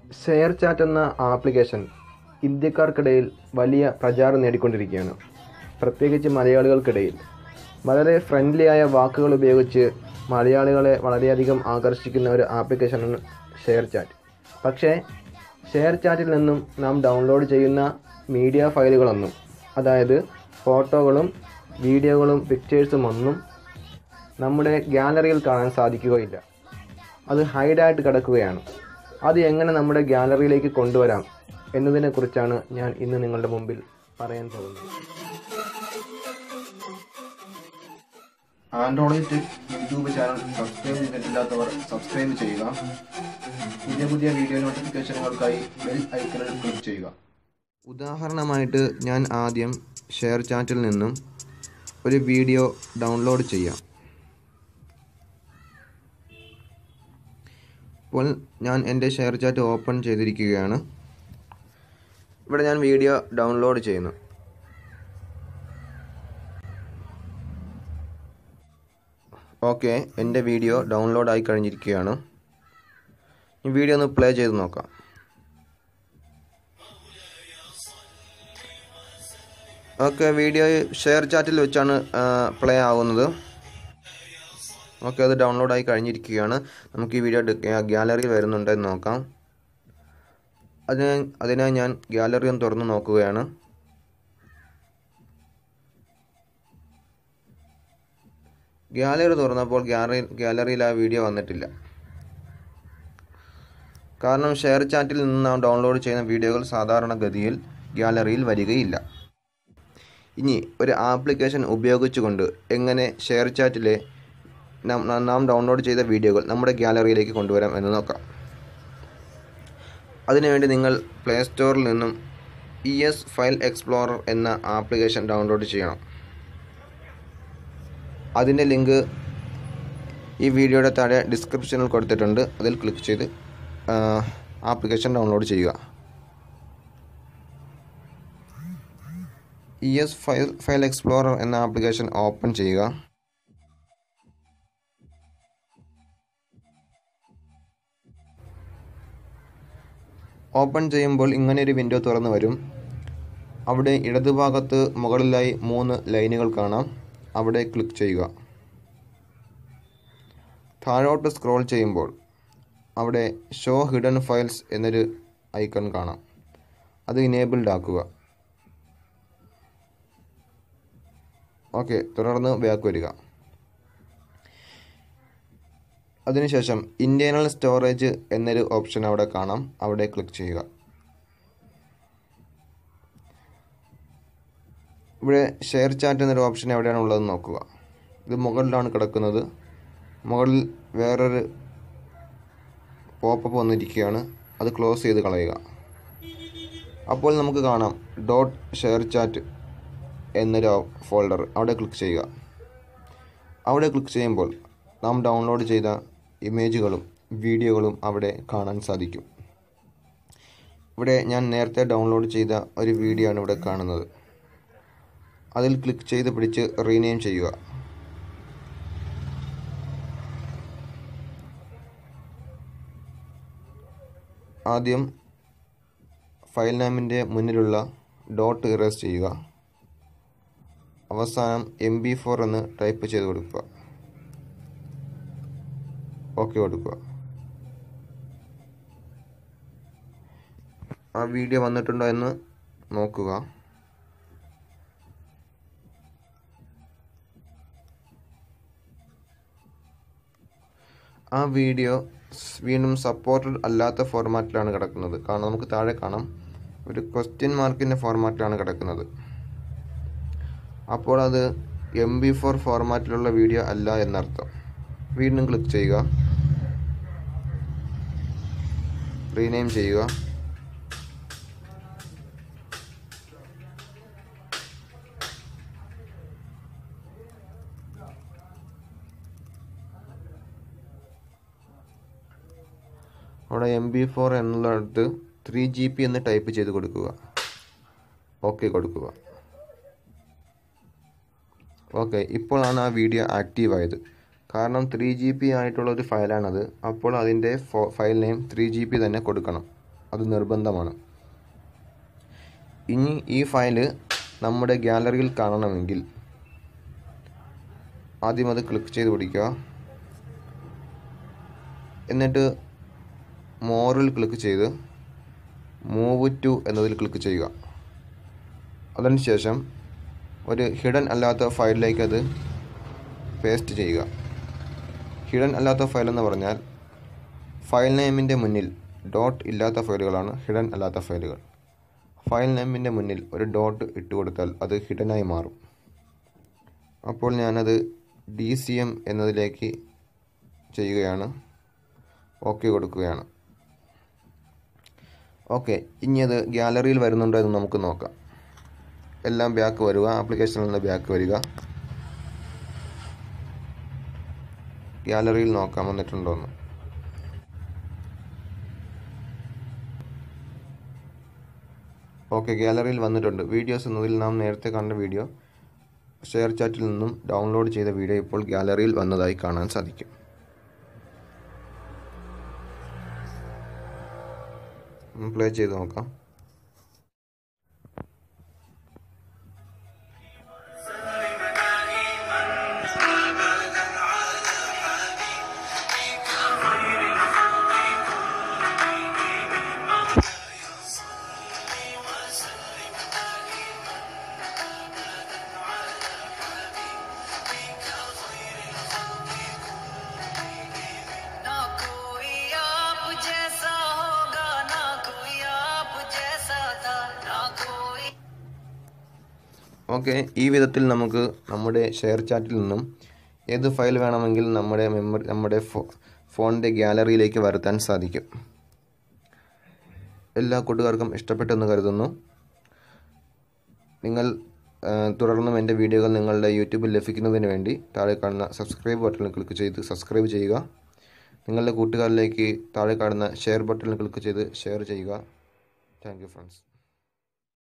share ShareChat എന്ന application ഇന്ത്യക്കാർക്കിടയിൽ വലിയ പ്രചാരം നേടിക്കൊണ്ടിരിക്കുകയാണ് പ്രത്യേകിച്ച് മലയാളികൾക്കിടയിൽ വളരെ ഫ്രണ്ട്ലി ആയ വാക്കുകൾ ഉപയോഗിച്ച് മലയാളികളെ വളരെയധികം ആകർഷിക്കുന്ന ഒരു ആപ്ലിക്കേഷനാണ് ഷെയർ ചാറ്റ് പക്ഷേ ഷെയർ ചാറ്റിൽ നിന്നും നാം ഡൗൺലോഡ് ചെയ്യുന്ന മീഡിയ ഫയലുകളൊന്നും അതായത് ഫോട്ടോകളും വീഡിയോകളും പിക്ചേഴ്സും ഒന്നും നമ്മുടെ ഗാലറിയിൽ കാണാൻ സാധിക്കുകയില്ല അത് ഹൈഡായിട്ട് കിടക്കുകയാണ് അത് എങ്ങനെ നമ്മുടെ ഗാലറിയിലേക്ക് കൊണ്ടുവരാം എന്നതിനെക്കുറിച്ചാണ് ഞാൻ ഇന്ന് നിങ്ങളുടെ മുമ്പിൽ പറയാൻ പോകുന്നത് ആൻഡ്രോയിഡ് യൂട്യൂബ് ചാനൽ സബ്സ്ക്രൈബ് ചെയ്തിട്ടില്ലാത്തവർ സബ്സ്ക്രൈബ് ചെയ്യുക പുതിയ പുതിയ വീഡിയോ നോട്ടിഫിക്കേഷനുകൾക്കായി ബെൽ ഐക്കണിൽ ക്ലിക്ക് ചെയ്യുക ഉദാഹരണമായിട്ട് ഞാൻ ആദ്യം ഷെയർ ചാറ്റിൽ നിന്നും ഒരു വീഡിയോ ഡൗൺലോഡ് ചെയ്യാം ഇപ്പോൾ ഞാൻ എൻ്റെ ഷെയർ ചാറ്റ് ഓപ്പൺ ചെയ്തിരിക്കുകയാണ് ഇവിടെ ഞാൻ വീഡിയോ ഡൗൺലോഡ് ചെയ്യുന്നു ഓക്കെ എൻ്റെ വീഡിയോ ഡൗൺലോഡ് ആയി കഴിഞ്ഞിരിക്കുകയാണ് ഈ വീഡിയോ ഒന്ന് പ്ലേ ചെയ്ത് നോക്കാം ഓക്കെ വീഡിയോ ഷെയർ ചാറ്റിൽ വെച്ചാണ് പ്ലേ ആവുന്നത് ഓക്കെ അത് ഡൗൺലോഡ് ആയി കഴിഞ്ഞിരിക്കുകയാണ് നമുക്ക് ഈ വീഡിയോ ഗാലറിയിൽ വരുന്നുണ്ടെന്ന് നോക്കാം അതിന് അതിനായി ഞാൻ ഗാലറി ഒന്ന് തുറന്ന് നോക്കുകയാണ് ഗാലറി തുറന്നപ്പോൾ ഗാലറി ഗാലറിയിൽ ആ വീഡിയോ വന്നിട്ടില്ല കാരണം ഷെയർ ചാറ്റിൽ നിന്ന് നാം ഡൗൺലോഡ് ചെയ്യുന്ന വീഡിയോകൾ സാധാരണഗതിയിൽ ഗാലറിയിൽ വരികയില്ല ഇനി ഒരു ആപ്ലിക്കേഷൻ ഉപയോഗിച്ചുകൊണ്ട് എങ്ങനെ ഷെയർ ചാറ്റിലെ നാം നാം ഡൗൺലോഡ് ചെയ്ത വീഡിയോകൾ നമ്മുടെ ഗാലറിയിലേക്ക് കൊണ്ടുവരാം എന്ന് നോക്കാം അതിനുവേണ്ടി നിങ്ങൾ പ്ലേ സ്റ്റോറിൽ നിന്നും ഇ എസ് ഫയൽ എക്സ്പ്ലോറർ എന്ന ആപ്ലിക്കേഷൻ ഡൗൺലോഡ് ചെയ്യണം അതിൻ്റെ ലിങ്ക് ഈ വീഡിയോയുടെ താഴെ ഡിസ്ക്രിപ്ഷനിൽ കൊടുത്തിട്ടുണ്ട് അതിൽ ക്ലിക്ക് ചെയ്ത് ആപ്ലിക്കേഷൻ ഡൗൺലോഡ് ചെയ്യുക E S file file explorer എന്ന ആപ്ലിക്കേഷൻ ഓപ്പൺ ചെയ്യുക ഓപ്പൺ ചെയ്യുമ്പോൾ ഇങ്ങനെ ഒരു വിൻഡോ തുറന്നു വരും അവിടെ ഇടതുഭാഗത്ത് മുകളിലായി മൂന്ന് ലൈനുകൾ കാണാം അവിടെ ക്ലിക്ക് ചെയ്യുക താഴോട്ട് സ്ക്രോൾ ചെയ്യുമ്പോൾ അവിടെ ഷോ ഹിഡൻ ഫയൽസ് എന്നൊരു ഐക്കൺ കാണാം അത് ഇനേബിൾഡ് ആക്കുക ഓക്കെ തുടർന്ന് ബാക്ക് വരിക അതിനുശേഷം ഇൻറ്റേർണൽ സ്റ്റോറേജ് എന്നൊരു ഓപ്ഷൻ അവിടെ കാണാം അവിടെ ക്ലിക്ക് ചെയ്യുക ഇവിടെ ഷെയർ ചാറ്റ് എന്നൊരു ഓപ്ഷൻ എവിടെയാണ് ഉള്ളതെന്ന് നോക്കുക ഇത് മുകളിലാണ് കിടക്കുന്നത് മുകളിൽ വേറൊരു പോപ്പപ്പ് വന്നിരിക്കുകയാണ് അത് ക്ലോസ് ചെയ്ത് കളയുക അപ്പോൾ നമുക്ക് കാണാം ഡോട്ട് ഷെയർ ചാറ്റ് എന്നൊരു ഫോൾഡർ അവിടെ ക്ലിക്ക് ചെയ്യുക അവിടെ ക്ലിക്ക് ചെയ്യുമ്പോൾ നാം ഡൗൺലോഡ് ചെയ്ത ഇമേജുകളും വീഡിയോകളും അവിടെ കാണാൻ സാധിക്കും ഇവിടെ ഞാൻ നേരത്തെ ഡൗൺലോഡ് ചെയ്ത ഒരു വീഡിയോ ആണ് ഇവിടെ കാണുന്നത് അതിൽ ക്ലിക്ക് ചെയ്ത് പിടിച്ച് റീനെയിം ചെയ്യുക ആദ്യം ഫയൽ നെയിമിൻ്റെ മുന്നിലുള്ള ഡോട്ട് ഇറേസ് ചെയ്യുക അവസാനം എം ബി ഫോർ എന്ന് ടൈപ്പ് ചെയ്ത് കൊടുക്കുക ഓക്കെ കൊടുക്കുക ആ വീഡിയോ വന്നിട്ടുണ്ടോ എന്ന് നോക്കുക ആ വീഡിയോ വീണ്ടും സപ്പോർട്ടഡ് അല്ലാത്ത ഫോർമാറ്റിലാണ് കിടക്കുന്നത് കാരണം നമുക്ക് താഴെ കാണാം ഒരു ക്വസ്റ്റ്യൻ മാർക്കിൻ്റെ ഫോർമാറ്റിലാണ് കിടക്കുന്നത് അപ്പോൾ അത് എം ബി ഫോർ ഫോർമാറ്റിലുള്ള വീഡിയോ അല്ല എന്നർത്ഥം വീണ്ടും ക്ലിക്ക് ചെയ്യുക റീനെയിം ചെയ്യുക അവിടെ എം ബി ഫോർ എന്നുള്ളിടത്ത് ത്രീ ജി പി എന്ന് ടൈപ്പ് ചെയ്ത് കൊടുക്കുക ഓക്കെ കൊടുക്കുക ഓക്കെ ഇപ്പോഴാണ് ആ വീഡിയോ ആക്റ്റീവ് ആയത് കാരണം ത്രീ ജി പി ആയിട്ടുള്ള ഒരു ഫയലാണത് അപ്പോൾ അതിൻ്റെ file name three G P തന്നെ കൊടുക്കണം അത് നിർബന്ധമാണ് ഇനി ഈ ഫയല് നമ്മുടെ ഗാലറിയിൽ കാണണമെങ്കിൽ ആദ്യം അത് ക്ലിക്ക് ചെയ്ത് പിടിക്കുക എന്നിട്ട് മോറിൽ ക്ലിക്ക് ചെയ്ത് മൂവ് ടു എന്നതിൽ ക്ലിക്ക് ചെയ്യുക അതിനുശേഷം ഒരു ഹിഡൻ അല്ലാത്ത ഫയലിലേക്ക് അത് പേസ്റ്റ് ചെയ്യുക ഹിഡൻ അല്ലാത്ത ഫയൽ എന്ന് പറഞ്ഞാൽ ഫയൽ നെയിമിൻ്റെ മുന്നിൽ ഡോട്ട് ഇല്ലാത്ത ഫയലുകളാണ് ഹിഡൻ അല്ലാത്ത ഫയലുകൾ ഫയൽ നെയിമിൻ്റെ മുന്നിൽ ഒരു ഡോട്ട് ഇട്ട് കൊടുത്താൽ അത് ഹിഡനായി മാറും അപ്പോൾ ഞാനത് ഡി സി എം എന്നതിലേക്ക് ചെയ്യുകയാണ് ഓക്കെ കൊടുക്കുകയാണ് ഓക്കെ ഇനി അത് ഗ്യാലറിയിൽ വരുന്നുണ്ടോ എന്ന് നമുക്ക് നോക്കാം എല്ലാം ബാക്ക് വരിക ആപ്ലിക്കേഷനിൽ നിന്ന് ബാക്ക് വരിക ഗ്യാലറിയിൽ നോക്കാം വന്നിട്ടുണ്ടോയെന്ന് ഓക്കെ ഗ്യാലറിയിൽ വന്നിട്ടുണ്ട് വീഡിയോസ് എന്നതിൽ നാം നേരത്തെ കണ്ട വീഡിയോ ഷെയർ ചാറ്റിൽ നിന്നും ഡൗൺലോഡ് ചെയ്ത വീഡിയോ ഇപ്പോൾ ഗ്യാലറിയിൽ വന്നതായി കാണാൻ സാധിക്കും പ്ലേ ചെയ്ത് നോക്കാം ना कोई आप जैसा होगा ना कोई आप जैसा था ना कोई ഓക്കെ ഈ വിധത്തിൽ നമുക്ക് നമ്മുടെ ഷെയർ ചാറ്റിൽ നിന്നും ഏത് ഫയൽ വേണമെങ്കിൽ നമ്മുടെ മെമ്മറി നമ്മുടെ ഫോ ഫോണിൻ്റെ ഗ്യാലറിയിലേക്ക് വരുത്താൻ സാധിക്കും എല്ലാ കൂട്ടുകാർക്കും ഇഷ്ടപ്പെട്ടെന്ന് കരുതുന്നു നിങ്ങൾ ആ, തുടർന്നും എൻ്റെ വീഡിയോകൾ നിങ്ങളുടെ യൂട്യൂബിൽ ലഭിക്കുന്നതിന് വേണ്ടി താഴെ കാണുന്ന സബ്സ്ക്രൈബ് ബട്ടണിൽ ക്ലിക്ക് ചെയ്ത് സബ്സ്ക്രൈബ് ചെയ്യുക നിങ്ങളുടെ കൂട്ടുകാരിലേക്ക് താഴെ കാണുന്ന ഷെയർ ബട്ടണിൽ ക്ലിക്ക് ചെയ്ത് ഷെയർ ചെയ്യുക താങ്ക് യു ഫ്രണ്ട്സ്